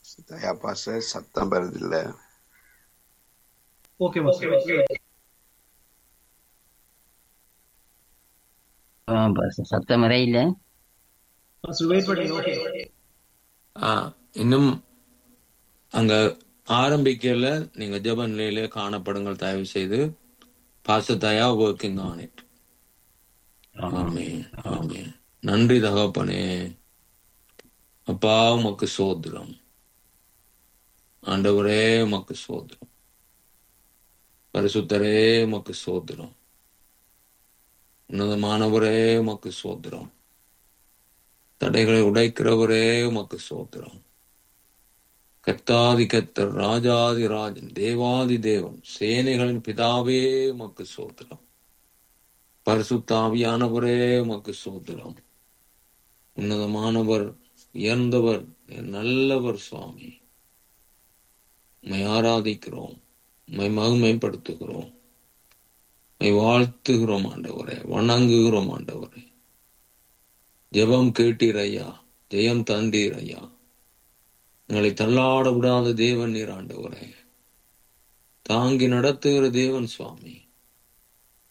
தயா பாச சத்தம் வருதில்ல ஓகே பாஸ்டர் ஆ பாஸ்டர் சத்தம் வர இல்ல பாஸ்டர் வெயிட் பண்ணுங்க ஓகே ஆ, இன்னும் அங்க ஆரம்பிக்கல நீங்க ஜெப நிலையிலே காணப்படுங்கள் தயவு செய்து பாசத்தையா ஒர்க்கிங் ஆன் இட் ஆமே ஆமே நன்றி தகப்பனே அப்பா உமக்கு சோத்திரம் ஆண்டவரே உமக்கு சோத்திரம் பரிசுத்தரே உமக்கு சோத்திரம் உன்னதமானவரே உமக்கு சோத்திரம் தடைகளை உடைக்கிறவரே உமக்கு சோத்திரம் கர்த்தாதி கர்த்தர் ராஜாதி ராஜன் தேவாதி தேவன் சேனைகளின் பிதாவே உமக்கு சோத்திரம் பரிசுத்தாவியானவரே உமக்கு சோத்திரம் உன்னதமானவர் உயர்ந்தவர் நல்லவர் சுவாமி உம்மை ஆராதிக்கிறோம் உம்மை மகிமைப்படுத்துகிறோம் உம்மை வாழ்த்துகிறோம் ஆண்டவரே வணங்குகிறோம் ஆண்டவரே ஜெபம் கேட்டீர் ஐயா ஜெயம் தந்தீர் ஐயா எங்களை தள்ளாட விடாத தேவன் நீர் ஆண்டவரே தாங்கி நடத்துகிற தேவன் சுவாமி